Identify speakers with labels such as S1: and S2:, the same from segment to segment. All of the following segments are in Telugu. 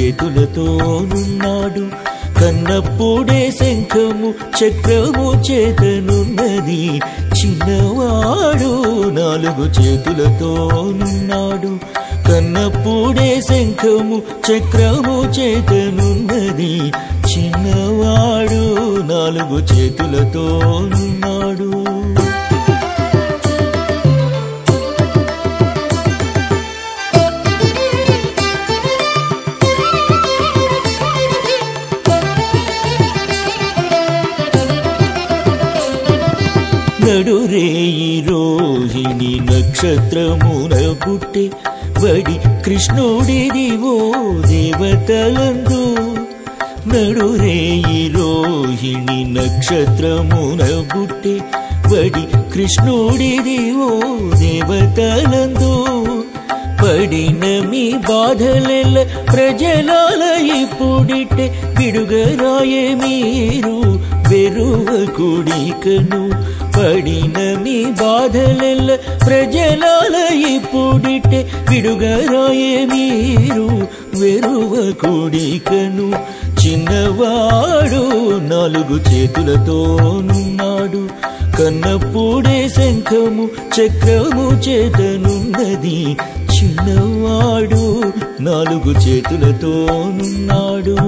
S1: చేతులతోనున్నాడు కన్నప్పుడే శంఖము చక్రము చేతనున్నది చిన్నవాడు నాలుగు చేతులతోనున్నాడు కన్నప్పుడే శంఖము చక్రము చేతనున్నది చిన్నవాడు నాలుగు చేతులతోనున్నాడు నడురేయి రోహిణి నక్షత్రమున పుట్టి వడి కృష్ణుడిది ఓ దేవతలందు నడురేయి రోహిణి నక్షత్రమున పుట్టి వడి కృష్ణుడిది ఓ దేవతలందు పడిన మీ బాధలెల్ల ప్రజలాల ఇప్పుడిట్టే విడుగరాయే మీరు వెరువ కుడికను పడిన మీ బాధలెల్ల ప్రజలాల ఇప్పుడిట్టే విడుగరాయే మీరు వెరువ కుడికను చిన్నవాడు నాలుగు చేతులతోనున్నాడు కన్నప్పుడే శంఖము చక్రము చేతనున్నది చిన్నవాడు నాలుగు చేతులతోనున్నాడు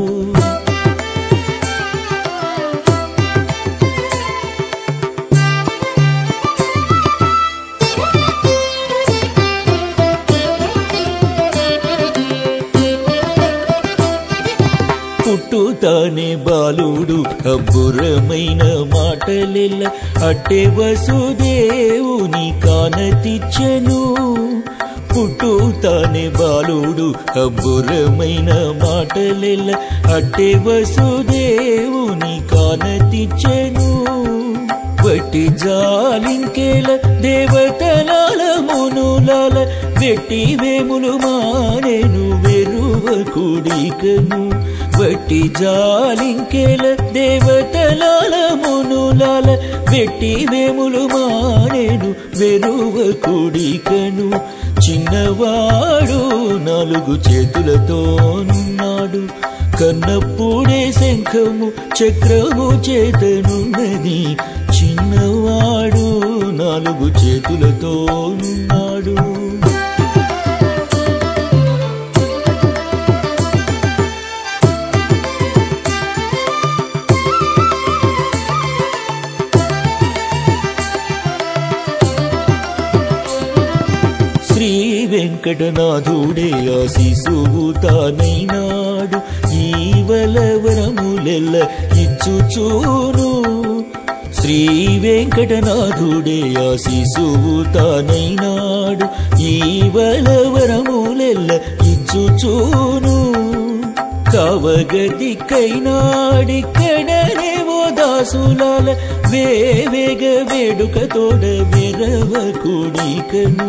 S1: పుట్టుతానే బాలుడు అబ్బురమైన మాటలెల్ల అట్టే వసుదేవుని కానతిచ్చను పుట్టుతానే బాలుడు అబ్బురమైన మాటలెల్ల అట్టే వసుదేవుని కానతిచ్చను వట్టి జాలింకేల దేవతలాల మునులాల వెట్టి వేములు మానేను వెరువ కుడికను వట్టి జాలింకేల దేవతలాల మునులాల వెట్టి వేములు మానేను వెరువ కుడికను చిన్నవాడు నాలుగు చేతులతోనున్నాడు కన్నప్పుడే శంఖము చక్రము చేతనున్నది చిన్నవాడు నాలుగు చేతులతోనున్నాడు శ్రీ వెంకటనాథుడే ఆ శిశువు తానైనాడు ఈవలవరములెల్ల ఇచ్చుచూను శ్రీ వెంకటనాథుడే ఆ శిశువు తానైనాడు ఈవలవరములెల్ల ఇచ్చుచూను కవగతికైనాడిక్కడనే ఓ దాసులాల వేవేగ వేడుకతోడ వెరవ కుడికను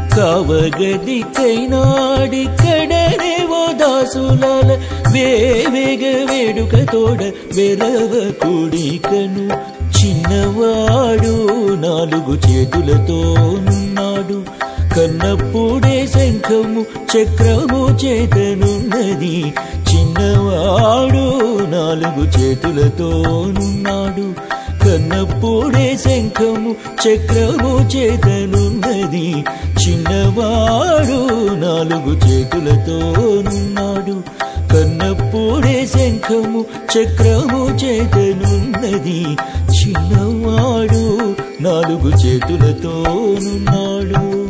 S1: కవగదికైనాడిక్కడనే ఓ దాసులాల వేవేగ వేడుకతోడ వెరవ కుడికను చిన్నవాడు నాలుగు చేతులతోనున్నాడు కన్నప్పుడే శంఖము చక్రము చేతనున్నది చిన్నవాడు నాలుగు చేతులతోనున్నాడు కన్నప్పుడే శంఖము చక్రము చేతనున్నది చిన్నవాడు నాలుగు చేతులతోనున్నాడు కన్నప్పుడే శంఖము చక్రము చేతనున్నది చిన్నవాడు నాలుగు చేతులతోనున్నాడు